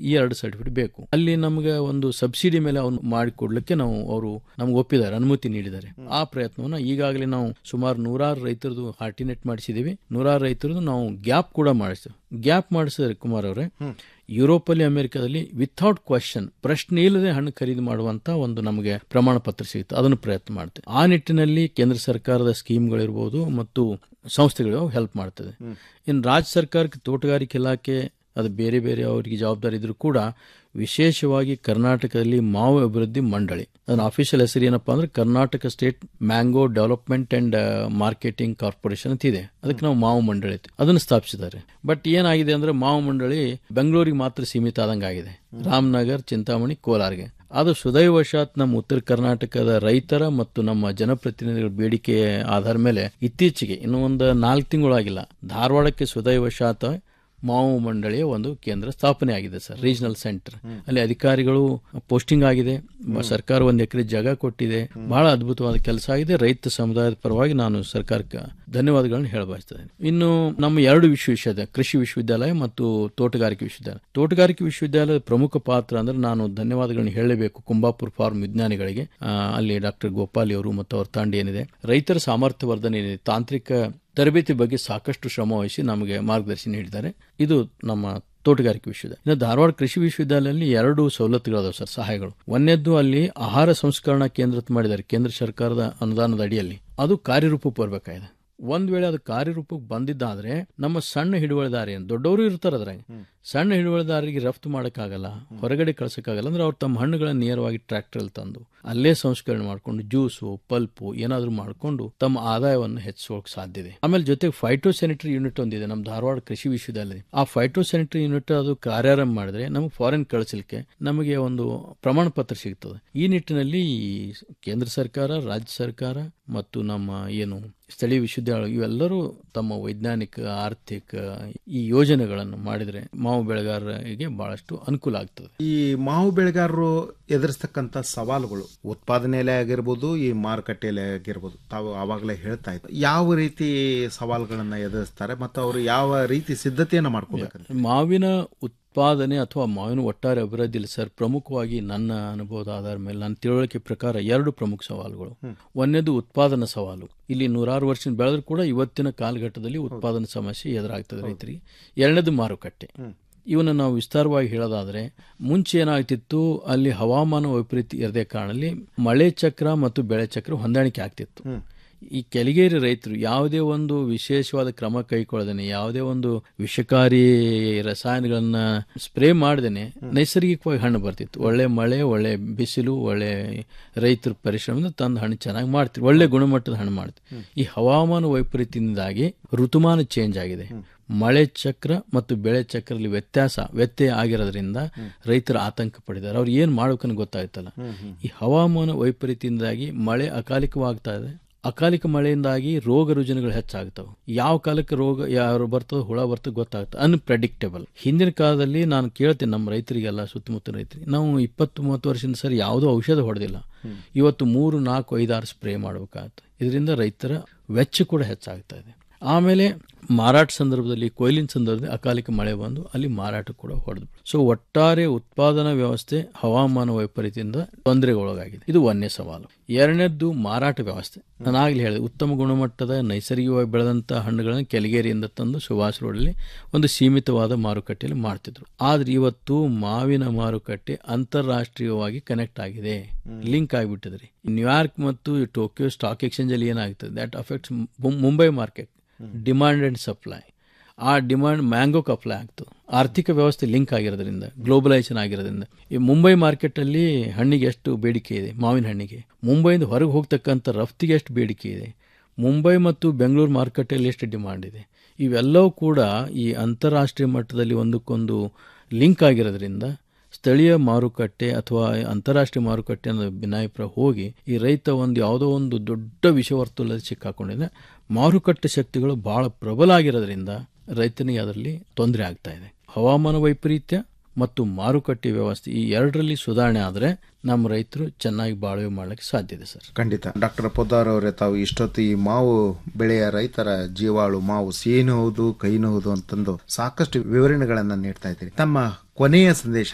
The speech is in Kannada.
ಈ ಎರಡು ಸರ್ಟಿಫಿಕೇಟ್ ಬೇಕು ಅಲ್ಲಿ ನಮ್ಗೆ ಒಂದು ಸಬ್ಸಿಡಿ ಮೇಲೆ ಅವ್ನು ಮಾಡಿಕೊಡ್ಲಿಕ್ಕೆ ನಾವು ಅವರು ನಮ್ಗೆ ಒಪ್ಪಿದ್ದಾರೆ ಅನುಮತಿ ನೀಡಿದ್ದಾರೆ ಆ ಪ್ರಯತ್ನವನ್ನ ಈಗಾಗಲೇ ನಾವು ಸುಮಾರು ನೂರಾರು ರೈತರದು ಹಾರ್ಟಿನೆಟ್ ಮಾಡಿಸಿದೀವಿ ನೂರಾರು ರೈತರದು ನಾವು ಗ್ಯಾಪ್ ಕೂಡ ಮಾಡಿಸ್ತೇವೆ ಗ್ಯಾಪ್ ಮಾಡಿಸಿದ್ರೆ ಕುಮಾರ್ ಅವರೇ ಯುರೋಪ್ ಅಲ್ಲಿ ಅಮೆರಿಕದಲ್ಲಿ ವಿಥೌಟ್ ಕ್ವಶನ್ ಪ್ರಶ್ನೆ ಇಲ್ಲದೆ ಹಣ್ಣು ಖರೀದಿ ಮಾಡುವಂತ ಒಂದು ನಮಗೆ ಪ್ರಮಾಣ ಪತ್ರ ಸಿಗುತ್ತೆ ಅದನ್ನು ಪ್ರಯತ್ನ ಮಾಡ್ತೇವೆ ಆ ನಿಟ್ಟಿನಲ್ಲಿ ಕೇಂದ್ರ ಸರ್ಕಾರದ ಸ್ಕೀಮ್ಗಳಿರ್ಬೋದು ಮತ್ತು ಸಂಸ್ಥೆಗಳು ಹೆಲ್ಪ್ ಮಾಡ್ತದೆ ಇನ್ನು ರಾಜ್ಯ ಸರ್ಕಾರಕ್ಕೆ ತೋಟಗಾರಿಕೆ ಇಲಾಖೆ ಅದು ಬೇರೆ ಬೇರೆ ಅವರಿಗೆ ಜವಾಬ್ದಾರಿ ಇದ್ರೂ ಕೂಡ ವಿಶೇಷವಾಗಿ ಕರ್ನಾಟಕದಲ್ಲಿ ಮಾವು ಅಭಿವೃದ್ಧಿ ಮಂಡಳಿ ಅದನ್ನ ಅಫಿಷಿಯಲ್ ಹೆಸರು ಏನಪ್ಪಾ ಅಂದ್ರೆ Karnataka state mango development and marketing corporation ಅಂತ ಇದೆ ಅದಕ್ಕೆ ನಾವು ಮಾವು ಮಂಡಳಿ ಐತಿ ಅದನ್ನು ಸ್ಥಾಪಿಸಿದ್ದಾರೆ ಬಟ್ ಏನಾಗಿದೆ ಅಂದ್ರೆ ಮಾವು ಮಂಡಳಿ ಬೆಂಗಳೂರಿಗೆ ಮಾತ್ರ ಸೀಮಿತ ಆದಂಗೆ ಆಗಿದೆ ರಾಮನಗರ್ ಚಿಂತಾಮಣಿ ಕೋಲಾರ್ಗೆ ಅದು ಸುದೈವಶಾತ್ ನಮ್ಮ ಉತ್ತರ ಕರ್ನಾಟಕದ ರೈತರ ಮತ್ತು ನಮ್ಮ ಜನಪ್ರತಿನಿಧಿಗಳ ಬೇಡಿಕೆ ಆಧಾರ ಮೇಲೆ ಇತ್ತೀಚೆಗೆ ಇನ್ನು ಒಂದು ನಾಲ್ಕು ತಿಂಗಳಾಗಿಲ್ಲ ಧಾರವಾಡಕ್ಕೆ ಸುದೈವಶಾತ್ ಮಾವು ಮಂಡಳಿಯ ಒಂದು ಕೇಂದ್ರ ಸ್ಥಾಪನೆ ಆಗಿದೆ ಸರ್ ರೀಜನಲ್ ಸೆಂಟರ್ ಅಲ್ಲಿ ಅಧಿಕಾರಿಗಳು ಪೋಸ್ಟಿಂಗ್ ಆಗಿದೆ ಮ- ಸರ್ಕಾರ ಒಂದು ಎಕರೆ ಜಾಗ ಕೊಟ್ಟಿದೆ ಬಹಳ ಅದ್ಭುತವಾದ ಕೆಲಸ ಆಗಿದೆ ರೈತ ಸಮುದಾಯದ ಪರವಾಗಿ ನಾನು ಸರ್ಕಾರಕ್ಕೆ ಧನ್ಯವಾದಗಳನ್ನು ಹೇಳಬಯಸ್ತೇನೆ ಇನ್ನು ನಮ್ಮ ಎರಡು ವಿಶ್ವವಿದ್ಯಾಲಯ ಕೃಷಿ ವಿಶ್ವವಿದ್ಯಾಲಯ ಮತ್ತು ತೋಟಗಾರಿಕೆ ವಿಶ್ವವಿದ್ಯಾಲಯ ತೋಟಗಾರಿಕೆ ವಿಶ್ವವಿದ್ಯಾಲಯದ ಪ್ರಮುಖ ಪಾತ್ರ ಅಂದ್ರೆ ನಾನು ಧನ್ಯವಾದಗಳನ್ನು ಹೇಳಬೇಕು ಕುಂಬಾಪುರ ಫಾರ್ಮ್ ವಿಜ್ಞಾನಿಗಳಿಗೆ ಆ, ಅಲ್ಲಿ ಡಾಕ್ಟರ್ ಗೋಪಾಲಿ ಅವರು ಮತ್ತು ಅವ್ರ ತಂಡ ಏನಿದೆ ರೈತರ ಸಾಮರ್ಥ್ಯ ವರ್ಧನೆ ಏನಿದೆ ತಾಂತ್ರಿಕ ತರಬೇತಿ ಬಗ್ಗೆ ಸಾಕಷ್ಟು ಶ್ರಮ ವಹಿಸಿ ನಮಗೆ ಮಾರ್ಗದರ್ಶನ ನೀಡಿದ್ದಾರೆ ಇದು ನಮ್ಮ ತೋಟಗಾರಿಕೆ ವಿಶ್ವವಿದ್ಯಾಲಯ ಇನ್ನು ಧಾರವಾಡ ಕೃಷಿ ವಿಶ್ವವಿದ್ಯಾಲಯದಲ್ಲಿ ಎರಡು ಸವಲತ್ತುಗಳದಾವೆ ಸರ್ ಸಹಾಯಗಳು ಒಂದನೇದ್ದು ಅಲ್ಲಿ ಆಹಾರ ಸಂಸ್ಕರಣಾ ಕೇಂದ್ರ ಅಂತ ಮಾಡಿದ್ದಾರೆ ಕೇಂದ್ರ ಸರ್ಕಾರದ ಅನುದಾನದ ಅಡಿಯಲ್ಲಿ ಅದು ಕಾರ್ಯರೂಪ ಬರಬೇಕಾಗಿದೆ ಒಂದ್ ವೇಳೆ ಅದು ಕಾರ್ಯರೂಪಕ್ಕೆ ಬಂದಿದ್ದಾದ್ರೆ ನಮ್ಮ ಸಣ್ಣ ಹಿಡುವಳಿದಾರ ಏನು ದೊಡ್ಡವರು ಇರ್ತಾರ ಅದ್ರಾಗ ಸಣ್ಣ ಹಿಡುವಳಿದಾರರಿಗೆ ರಫ್ತು ಮಾಡಕ್ಕಾಗಲ್ಲ ಹೊರಗಡೆ ಕಳ್ಸಕ್ಕಾಗಲ್ಲ ಅಂದ್ರೆ ಅವ್ರು ತಮ್ಮ ಹಣ್ಣುಗಳನ್ನ ನೇರವಾಗಿ ಟ್ರ್ಯಾಕ್ಟರ್ ಅಲ್ಲಿ ತಂದು ಅಲ್ಲೇ ಸಂಸ್ಕರಣೆ ಮಾಡ್ಕೊಂಡು ಜ್ಯೂಸು ಪಲ್ಪು ಏನಾದ್ರೂ ಮಾಡ್ಕೊಂಡು ತಮ್ಮ ಆದಾಯವನ್ನು ಹೆಚ್ಚಿಸೋಕೆ ಸಾಧ್ಯ ಇದೆ ಆಮೇಲೆ ಜೊತೆಗೆ ಫೈಟೋ ಸ್ಯಾನಿಟರಿ ಯೂನಿಟ್ ಒಂದಿದೆ ನಮ್ಮ ಧಾರವಾಡ ಕೃಷಿ ವಿಶ್ವವಿದ್ಯಾಲಯ ಆ ಫೈಟೋ ಸ್ಯಾನಿಟರಿ ಯೂನಿಟ್ ಅದು ಕಾರ್ಯಾರಂಭ ಮಾಡಿದ್ರೆ ನಮಗೆ ಫಾರಿನ್ ಕಳಿಸಲಿಕ್ಕೆ ನಮಗೆ ಒಂದು ಪ್ರಮಾಣ ಪತ್ರ ಸಿಗ್ತದೆ ಈ ನಿಟ್ಟಿನಲ್ಲಿ ಈ ಕೇಂದ್ರ ಸರ್ಕಾರ ರಾಜ್ಯ ಸರ್ಕಾರ ಮತ್ತು ನಮ್ಮ ಏನು ಸ್ಥಳೀಯ ವಿಶ್ವವಿದ್ಯಾಲಯ ಇವೆಲ್ಲರೂ ತಮ್ಮ ವೈಜ್ಞಾನಿಕ ಆರ್ಥಿಕ ಈ ಯೋಜನೆಗಳನ್ನು ಮಾಡಿದ್ರೆ ಮಾವು ಬೆಳೆಗಾರರಿಗೆ ಬಹಳಷ್ಟು ಅನುಕೂಲ ಆಗ್ತದೆ ಈ ಮಾವು ಬೆಳೆಗಾರರು ಎದುರಿಸ್ತಕ್ಕಂಥ ಸವಾಲುಗಳು ಉತ್ಪಾದನೆಯಲ್ಲೇ ಆಗಿರ್ಬೋದು ಈ ಮಾರುಕಟ್ಟೆಯಲ್ಲೇ ಆಗಿರ್ಬೋದು ತಾವು ಆವಾಗಲೇ ಹೇಳ್ತಾ ಇತ್ತು ಯಾವ ರೀತಿ ಸವಾಲುಗಳನ್ನ ಎದುರಿಸ್ತಾರೆ ಮತ್ತು ಅವರು ಯಾವ ರೀತಿ ಸಿದ್ಧತೆಯನ್ನ ಮಾಡ್ಕೋಬೇಕಂತ ಮಾವಿನ ಉತ್ಪಾದನೆ ಅಥವಾ ಮಾವಿನ ಒಟ್ಟಾರೆ ಅಭಿವೃದ್ಧಿಯಲ್ಲಿ ಸರ್ ಪ್ರಮುಖವಾಗಿ ನನ್ನ ಅನುಭವದ ಆಧಾರ ಮೇಲೆ ನನ್ನ ತಿಳುವಳಿಕೆ ಪ್ರಕಾರ ಎರಡು ಪ್ರಮುಖ ಸವಾಲುಗಳು ಒಂದನೇದು ಉತ್ಪಾದನಾ ಸವಾಲು ಇಲ್ಲಿ ನೂರಾರು ವರ್ಷ ಬೆಳೆದ್ರು ಕೂಡ ಇವತ್ತಿನ ಕಾಲಘಟ್ಟದಲ್ಲಿ ಉತ್ಪಾದನಾ ಸಮಸ್ಯೆ ಎದುರಾಗ್ತದೆ ರೈತರಿಗೆ ಎರಡನೇದು ಮಾರುಕಟ್ಟೆ ಇವನ್ನ ನಾವು ವಿಸ್ತಾರವಾಗಿ ಹೇಳೋದಾದ್ರೆ ಮುಂಚೆ ಏನಾಗ್ತಿತ್ತು ಅಲ್ಲಿ ಹವಾಮಾನ ವೈಪರೀತ್ಯ ಇರದೇ ಕಾರಣಲ್ಲಿ ಮಳೆ ಚಕ್ರ ಮತ್ತು ಬೆಳೆ ಚಕ್ರ ಹೊಂದಾಣಿಕೆ ಆಗ್ತಿತ್ತು ಈ ಕೆಲಿಗೇರಿ ರೈತರು ಯಾವುದೇ ಒಂದು ವಿಶೇಷವಾದ ಕ್ರಮ ಕೈಗೊಳ್ಳದೇನೆ ಯಾವುದೇ ಒಂದು ವಿಷಕಾರಿ ರಸಾಯನಗಳನ್ನ ಸ್ಪ್ರೇ ಮಾಡದೇನೆ ನೈಸರ್ಗಿಕವಾಗಿ ಹಣ್ಣು ಬರ್ತಿತ್ತು ಒಳ್ಳೆ ಮಳೆ ಒಳ್ಳೆ ಬಿಸಿಲು ಒಳ್ಳೆ ರೈತರ ಪರಿಶ್ರಮದಿಂದ ತಂದು ಹಣ್ಣು ಚೆನ್ನಾಗಿ ಮಾಡ್ತಿದ್ರು ಒಳ್ಳೆ ಗುಣಮಟ್ಟದ ಹಣ್ಣು ಮಾಡ್ತಿದ್ರು ಈ ಹವಾಮಾನ ವೈಪರೀತ್ಯದಿಂದಾಗಿ ಋತುಮಾನ ಚೇಂಜ್ ಆಗಿದೆ ಮಳೆ ಚಕ್ರ ಮತ್ತು ಬೆಳೆ ಚಕ್ರಲ್ಲಿ ವ್ಯತ್ಯಾಸ ವ್ಯತ್ಯಯ ಆಗಿರೋದ್ರಿಂದ ರೈತರು ಆತಂಕ ಪಡಿದ್ದಾರೆ ಅವ್ರು ಏನ್ ಮಾಡ್ಬೇಕನ್ನು ಗೊತ್ತಾಯ್ತಲ್ಲ ಈ ಹವಾಮಾನ ವೈಪರೀತ್ಯದಿಂದಾಗಿ ಮಳೆ ಅಕಾಲಿಕವಾಗ್ತಾ ಇದೆ ಅಕಾಲಿಕ ಮಳೆಯಿಂದಾಗಿ ರೋಗ ರುಜಿನಗಳು ಹೆಚ್ಚಾಗ್ತವೆ ಯಾವ ಕಾಲಕ್ಕೆ ರೋಗ ಯಾರು ಬರ್ತದೋ ಹುಳ ಬರ್ತದೆ ಗೊತ್ತಾಗ್ತದೆ ಅನ್ಪ್ರೆಡಿಕ್ಟೇಬಲ್ ಹಿಂದಿನ ಕಾಲದಲ್ಲಿ ನಾನು ಕೇಳ್ತೇನೆ ನಮ್ಮ ರೈತರಿಗೆಲ್ಲ ಸುತ್ತಮುತ್ತ ರೈತರಿಗೆ ನಾವು ಇಪ್ಪತ್ತು ಮೂವತ್ತು ವರ್ಷದಿಂದ ಸರಿ ಯಾವುದೋ ಔಷಧ ಹೊಡೆದಿಲ್ಲ ಇವತ್ತು ಮೂರು ನಾಲ್ಕು ಐದಾರು ಸ್ಪ್ರೇ ಮಾಡಬೇಕಾಗುತ್ತೆ ಇದರಿಂದ ರೈತರ ವೆಚ್ಚ ಕೂಡ ಹೆಚ್ಚಾಗ್ತಾ ಇದೆ ಆಮೇಲೆ ಮಾರಾಟ ಸಂದರ್ಭದಲ್ಲಿ ಕೊಯ್ಲಿನ ಸಂದರ್ಭದಲ್ಲಿ ಅಕಾಲಿಕ ಮಳೆ ಬಂದು ಅಲ್ಲಿ ಮಾರಾಟ ಕೂಡ ಹೊಡೆದು ಸೊ ಒಟ್ಟಾರೆ ಉತ್ಪಾದನಾ ವ್ಯವಸ್ಥೆ ಹವಾಮಾನ ವೈಪರೀತ್ಯದಿಂದ ತೊಂದರೆಗೊಳಗಾಗಿದೆ ಇದು ಒಂದನೇ ಸವಾಲು ಎರಡನೇದ್ದು ಮಾರಾಟ ವ್ಯವಸ್ಥೆ ನಾನು ಆಗ್ಲೇ ಹೇಳಿದೆ ಉತ್ತಮ ಗುಣಮಟ್ಟದ ನೈಸರ್ಗಿಕವಾಗಿ ಬೆಳೆದಂತ ಹಣ್ಣುಗಳನ್ನು ಕೆಳಗೇರಿಯಿಂದ ತಂದು ಸುಭಾಷ್ ರೋಡಲ್ಲಿ ಒಂದು ಸೀಮಿತವಾದ ಮಾರುಕಟ್ಟೆಯಲ್ಲಿ ಮಾಡ್ತಿದ್ರು ಆದ್ರೆ ಇವತ್ತು ಮಾವಿನ ಮಾರುಕಟ್ಟೆ ಅಂತಾರಾಷ್ಟ್ರೀಯವಾಗಿ ಕನೆಕ್ಟ್ ಆಗಿದೆ ಲಿಂಕ್ ಆಗಿಬಿಟ್ಟಿದ್ರಿ ನ್ಯೂಯಾರ್ಕ್ ಮತ್ತು ಟೋಕಿಯೋ ಸ್ಟಾಕ್ ಎಕ್ಸ್ಚೇಂಜ್ ಅಲ್ಲಿ ಏನಾಗ್ತದೆ that affects Mumbai market demand and supply ಆ ಡಿಮಾಂಡ್ ಮ್ಯಾಂಗೋಕ್ಕೆ ಅಪ್ಲೈ ಆಗ್ತದೆ ಆರ್ಥಿಕ ವ್ಯವಸ್ಥೆ ಲಿಂಕ್ ಆಗಿರೋದ್ರಿಂದ ಗ್ಲೋಬಲೈಸೇಷನ್ ಆಗಿರೋದ್ರಿಂದ ಈ ಮುಂಬೈ ಮಾರ್ಕೆಟ್ ಅಲ್ಲಿ ಹಣ್ಣಿಗೆ ಎಷ್ಟು ಬೇಡಿಕೆ ಇದೆ ಮಾವಿನ ಹಣ್ಣಿಗೆ ಮುಂಬೈಯಿಂದ ಹೊರಗೆ ಹೋಗ್ತಕ್ಕಂಥ ರಫ್ತಿಗೆ ಎಷ್ಟು ಬೇಡಿಕೆ ಇದೆ ಮುಂಬೈ ಮತ್ತು ಬೆಂಗಳೂರು ಮಾರುಕಟ್ಟೆಯಲ್ಲಿ ಎಷ್ಟು ಡಿಮಾಂಡ್ ಇದೆ ಇವೆಲ್ಲವೂ ಕೂಡ ಈ ಅಂತಾರಾಷ್ಟ್ರೀಯ ಮಟ್ಟದಲ್ಲಿ ಒಂದಕ್ಕೊಂದು ಲಿಂಕ್ ಆಗಿರೋದ್ರಿಂದ ಸ್ಥಳೀಯ ಮಾರುಕಟ್ಟೆ ಅಥವಾ ಅಂತಾರಾಷ್ಟ್ರೀಯ ಮಾರುಕಟ್ಟೆ ಅನ್ನೋ ಭಿನ್ನಾಭಿಪ್ರ ಹೋಗಿ ಈ ರೈತ ಒಂದು ಯಾವುದೋ ಒಂದು ದೊಡ್ಡ ವಿಷವರ್ತುಲದಲ್ಲಿ ಸಿಕ್ಕಾಕೊಂಡಿದೆ ಮಾರುಕಟ್ಟೆ ಶಕ್ತಿಗಳು ಬಹಳ ಪ್ರಬಲ ಆಗಿರೋದ್ರಿಂದ ರೈತನಿಗೆ ಅದರಲ್ಲಿ ತೊಂದರೆ ಆಗ್ತಾ ಇದೆ ಹವಾಮಾನ ವೈಪರೀತ್ಯ ಮತ್ತು ಮಾರುಕಟ್ಟೆ ವ್ಯವಸ್ಥೆ ಈ ಎರಡರಲ್ಲಿ ಸುಧಾರಣೆ ಆದರೆ ನಮ್ಮ ರೈತರು ಚೆನ್ನಾಗಿ ಬಾಳ್ವೆ ಮಾಡಲಿಕ್ಕೆ ಸಾಧ್ಯ ಇದೆ ಸರ್ ಖಂಡಿತ ಡಾಕ್ಟರ್ ಪೊದ್ದಾರ್ ಅವರೇ ತಾವು ಇಷ್ಟೊತ್ತು ಈ ಮಾವು ಬೆಳೆಯ ರೈತರ ಜೀವಾಳು ಮಾವು ಸಿಹಿನೂ ಹೌದು ಕೈನೂ ಹೌದು ಅಂತಂದು ಸಾಕಷ್ಟು ವಿವರಣೆಗಳನ್ನ ನೀಡ್ತಾ ಇದ್ದೀರಿ ತಮ್ಮ ಕೊನೆಯ ಸಂದೇಶ